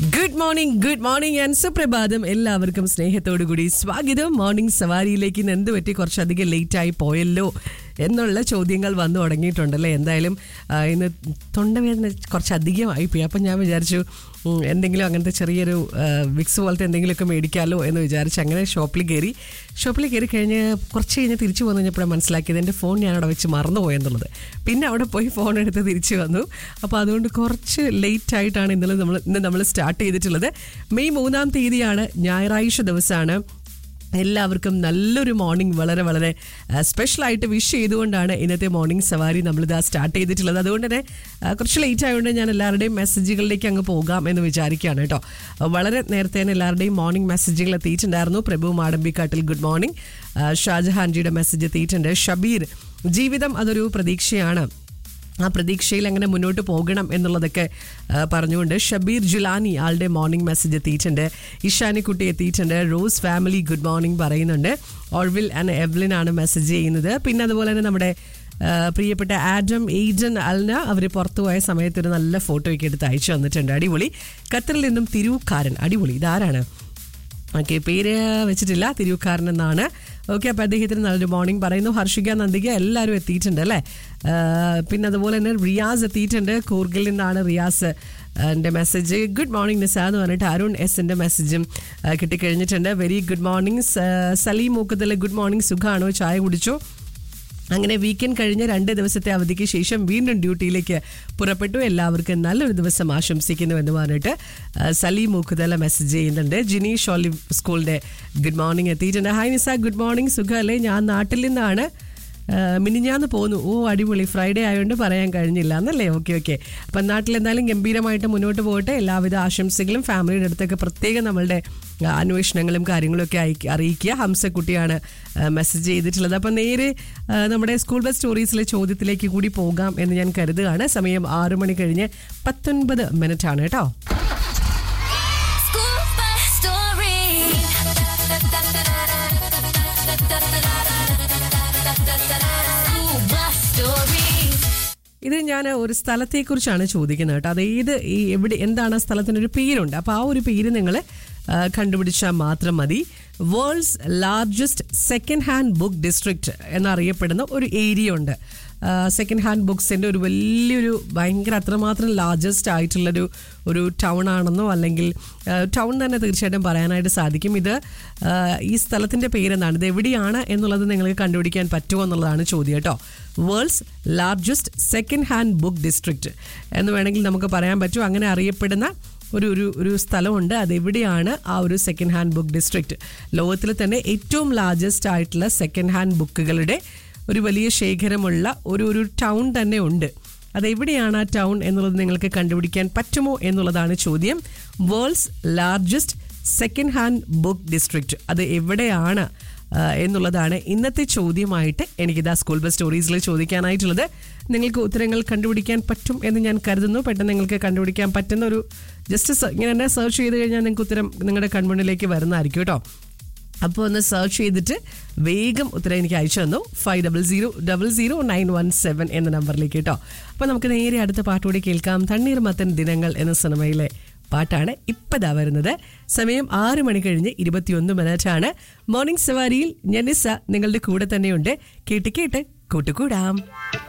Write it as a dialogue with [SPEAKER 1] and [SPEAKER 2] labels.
[SPEAKER 1] Good morning good morning and സുപ്രഭാതം എല്ലാവർക്കും സ്നേഹത്തോടു കൂടി സ്വാഗതം മോർണിംഗ് സവാരിയിലേക്ക് ഇന്ന് എന്ത് പറ്റി കുറച്ചധികം ലേറ്റ് ആയി പോയല്ലോ എന്നുള്ള ചോദ്യങ്ങൾ വന്നു തുടങ്ങിയിട്ടുണ്ടല്ലേ എന്തായാലും ആ, ഇന്ന് തൊണ്ടവേദന കുറച്ചധികമായി പോയി അപ്പം ഞാൻ വിചാരിച്ചു ഉം, എന്തെങ്കിലും അങ്ങനത്തെ ചെറിയൊരു ആ, വിക്സ് പോലത്തെ എന്തെങ്കിലുമൊക്കെ മേടിക്കാമല്ലോ എന്ന് വിചാരിച്ച് അങ്ങനെ ഷോപ്പിൽ കയറി ഷോപ്പിൽ കയറി കഴിഞ്ഞ് കുറച്ച് കഴിഞ്ഞ് തിരിച്ചു വന്നു കഴിഞ്ഞപ്പോഴാണ് മനസ്സിലാക്കിയത് എൻ്റെ ഫോൺ ഞാൻ അവിടെ വെച്ച് മറന്നുപോയെന്നുള്ളത് പിന്നെ അവിടെ പോയി ഫോൺ എടുത്ത് തിരിച്ചു വന്നു അപ്പോൾ അതുകൊണ്ട് കുറച്ച് ലേറ്റ് ആയിട്ടാണ് ഇന്നലെ നമ്മൾ ഇന്ന് നമ്മൾ സ്റ്റാർട്ട് ചെയ്തിട്ടുള്ളത് മെയ് മൂന്നാം തീയതിയാണ് ഞായറാഴ്ച ദിവസമാണ് എല്ലാവർക്കും നല്ലൊരു മോർണിംഗ് വളരെ വളരെ സ്പെഷ്യലായിട്ട് വിഷ് ചെയ്തുകൊണ്ടാണ് ഇന്നത്തെ മോർണിംഗ് സവാരി നമ്മളിത് സ്റ്റാർട്ട് ചെയ്തിട്ടുള്ളത് അതുകൊണ്ട് തന്നെ ആ, കുറച്ച് ലേറ്റ് ആയതുകൊണ്ട് ഞാൻ എല്ലാവരുടെയും മെസ്സേജുകളിലേക്ക് അങ്ങ് പോകാം എന്ന് വിചാരിക്കുകയാണ് കേട്ടോ വളരെ നേരത്തെ തന്നെ എല്ലാവരുടെയും മോർണിംഗ് മെസ്സേജുകൾ എത്തിയിട്ടുണ്ടായിരുന്നു പ്രഭു മാടമ്പിക്കാട്ടിൽ ഗുഡ് മോർണിംഗ് ആ, ഷാജഹാൻജിയുടെ മെസ്സേജ് എത്തിയിട്ടുണ്ട് ഷബീർ ജീവിതം അതൊരു പ്രതീക്ഷയാണ് ആ പ്രതീക്ഷയിൽ അങ്ങനെ മുന്നോട്ട് പോകണം എന്നുള്ളതൊക്കെ ആ, പറഞ്ഞുകൊണ്ട് ഷബീർ ജുലാനി ആളുടെ മോർണിംഗ് മെസ്സേജ് എത്തിയിട്ടുണ്ട് ഇഷാനിക്കുട്ടി എത്തിയിട്ടുണ്ട് റോസ് ഫാമിലി ഗുഡ് മോർണിംഗ് പറയുന്നുണ്ട് ഓൾവിൽ ആൻഡ് എവ്ലിൻ ആണ് മെസ്സേജ് ചെയ്യുന്നത് പിന്നെ അതുപോലെ തന്നെ നമ്മുടെ ആ, പ്രിയപ്പെട്ട ആഡം എയ്ഡൻ അൽന അവർ പുറത്തു പോയ സമയത്ത് ഒരു നല്ല ഫോട്ടോയൊക്കെ എടുത്ത് അയച്ചു തന്നിട്ടുണ്ട് അടിപൊളി ഖത്തറിൽ നിന്നും തിരൂക്കാരൻ അടിപൊളി ഇതാരാണ് ഓക്കെ പേര് വെച്ചിട്ടില്ല തിരുവക്കാരൻ എന്നാണ് ഓക്കെ അപ്പോൾ അദ്ദേഹത്തിന് നല്ലൊരു മോർണിംഗ് പറയുന്നു ഹർഷിക നന്ദിക എല്ലാവരും എത്തിയിട്ടുണ്ട് അല്ലേ ആ, പിന്നെ അതുപോലെ തന്നെ റിയാസ് എത്തിയിട്ടുണ്ട് കൂർഗിൽ നിന്നാണ് റിയാസ് എൻ്റെ മെസ്സേജ് ഗുഡ് മോർണിംഗ് നിസ എന്ന് പറഞ്ഞിട്ട് അരുൺ എസിൻ്റെ മെസ്സേജും ആ, കിട്ടിക്കഴിഞ്ഞിട്ടുണ്ട് വെരി ഗുഡ് മോർണിംഗ് സലീം മൂക്കത്തിലെ ഗുഡ് മോർണിംഗ് സുഖമാണോ ചായ കുടിച്ചോ അങ്ങനെ വീക്കെൻഡ് കഴിഞ്ഞ് രണ്ട് ദിവസത്തെ അവധിക്ക് ശേഷം വീണ്ടും ഡ്യൂട്ടിയിലേക്ക് പുറപ്പെട്ടു എല്ലാവർക്കും നല്ലൊരു ദിവസം ആശംസിക്കുന്നു എന്ന് പറഞ്ഞിട്ട് ആ, സലീം മുഖുതല മെസ്സേജ് ചെയ്യുന്നുണ്ട് ജിനി ഷോലി സ്കൂളിന്റെ ഗുഡ് മോർണിംഗ് എത്തിയിട്ടുണ്ട് ഹായ് നിസ ഗുഡ് മോർണിംഗ് സുഖമല്ലേ ഞാൻ നാട്ടിൽ നിന്നാണ് ആ, മിനിഞ്ഞാന്ന് പോന്നു ഓ അടിപൊളി ഫ്രൈഡേ ആയതുകൊണ്ട് പറയാൻ കഴിഞ്ഞില്ല എന്നല്ലേ ഓക്കെ ഓക്കെ അപ്പം നാട്ടിൽ എന്തായാലും ഗംഭീരമായിട്ട് മുന്നോട്ട് പോകട്ടെ എല്ലാവിധ ആശംസകളും ഫാമിലിയുടെ അടുത്തൊക്കെ പ്രത്യേകം നമ്മളുടെ ആ, അന്വേഷണങ്ങളും കാര്യങ്ങളും ഒക്കെ അയക്ക- അറിയിക്കുക ഹംസക്കുട്ടിയാണ് മെസ്സേജ് ചെയ്തിട്ടുള്ളത് അപ്പം നേരെ ആ, നമ്മുടെ സ്കൂൾ ബസ് സ്റ്റോറീസിലെ ചോദ്യത്തിലേക്ക് കൂടി പോകാം എന്ന് ഞാൻ കരുതുകയാണ് സമയം ആറു മണി കഴിഞ്ഞ് പത്തൊൻപത് മിനിറ്റ് ആണ് കേട്ടോ
[SPEAKER 2] School bus story. School bus story.
[SPEAKER 1] ഇത് ഞാൻ ഒരു സ്ഥലത്തെക്കുറിച്ചാണ് ചോദിക്കുന്നത് കേട്ടോ അത് ഏത് ഈ എവിടെ എന്താണ് ആ സ്ഥലത്തിനൊരു പേരുണ്ട് അപ്പോൾ ആ ഒരു പേര് നിങ്ങൾ കണ്ടുപിടിച്ചാൽ മാത്രം മതി world's largest second hand book district എന്നറിയപ്പെടുന്ന ഒരു ഏരിയ ഉണ്ട് സെക്കൻഡ് ഹാൻഡ് ബുക്സിൻ്റെ ഒരു വലിയൊരു ഭയങ്കര അത്രമാത്രം ലാർജസ്റ്റ് ആയിട്ടുള്ളൊരു ഒരു ടൗൺ ആണെന്നോ അല്ലെങ്കിൽ ടൗൺ തന്നെ തീർച്ചയായിട്ടും പറയാനായിട്ട് സാധിക്കും ഇത് ആ, ഈ സ്ഥലത്തിൻ്റെ പേരെന്താണ് ഇത് എവിടെയാണ് എന്നുള്ളത് നിങ്ങൾക്ക് കണ്ടുപിടിക്കാൻ പറ്റുമോ എന്നുള്ളതാണ് ചോദ്യം കേട്ടോ world's largest second hand book district എന്ന് വേണമെങ്കിൽ നമുക്ക് പറയാൻ പറ്റും അങ്ങനെ അറിയപ്പെടുന്ന ഒരു ഒരു ഒരു സ്ഥലമുണ്ട് അതെവിടെയാണ് ആ ഒരു സെക്കൻഡ് ഹാൻഡ് ബുക്ക് ഡിസ്ട്രിക്റ്റ് ലോകത്തിൽ തന്നെ ഏറ്റവും ലാർജസ്റ്റ് ആയിട്ടുള്ള സെക്കൻഡ് ഹാൻഡ് ബുക്കുകളുടെ ഒരു വലിയ ശേഖരമുള്ള ഒരു ഒരു ടൗൺ തന്നെ ഉണ്ട് അതെവിടെയാണ് ആ ടൗൺ എന്നുള്ളത് നിങ്ങൾക്ക് കണ്ടുപിടിക്കാൻ പറ്റുമോ എന്നുള്ളതാണ് ചോദ്യം world's largest second hand book district അത് എവിടെയാണ് ആ, എന്നുള്ളതാണ് ഇന്നത്തെ ചോദ്യമായിട്ട് എനിക്കിതാ സ്കൂൾ ബസ് സ്റ്റോറീസിൽ ചോദിക്കാനായിട്ടുള്ളത് നിങ്ങൾക്ക് ഉത്തരങ്ങൾ കണ്ടുപിടിക്കാൻ പറ്റും എന്ന് ഞാൻ കരുതുന്നു പെട്ടെന്ന് നിങ്ങൾക്ക് കണ്ടുപിടിക്കാൻ പറ്റുന്ന ഒരു ജസ്റ്റ് ഇങ്ങനെ തന്നെ സെർച്ച് ചെയ്ത് കഴിഞ്ഞാൽ നിങ്ങൾക്ക് ഉത്തരം നിങ്ങളുടെ കൺമുന്നിലേക്ക് വരുന്നതായിരിക്കും കേട്ടോ അപ്പോൾ ഒന്ന് സെർച്ച് ചെയ്തിട്ട് വേഗം ഉത്തരം എനിക്ക് അയച്ചു തന്നു five double zero double zero nine one seven എന്ന നമ്പറിലേക്ക് കേട്ടോ അപ്പോൾ നമുക്ക് നേരെ അടുത്ത പാട്ടുകൂടി കേൾക്കാം തണ്ണീർമത്തൻ ദിനങ്ങൾ എന്ന സിനിമയിലെ പാട്ടാണ് ഇപ്പതാ വരുന്നത് സമയം ആറ് മണി കഴിഞ്ഞ് ഇരുപത്തിയൊന്ന് മിനിറ്റാണ് മോർണിംഗ് സവാരിയിൽ ഞനിസ നിങ്ങളുടെ കൂടെ തന്നെയുണ്ട് കേട്ട് കേട്ട് കൂട്ടുകൂടാം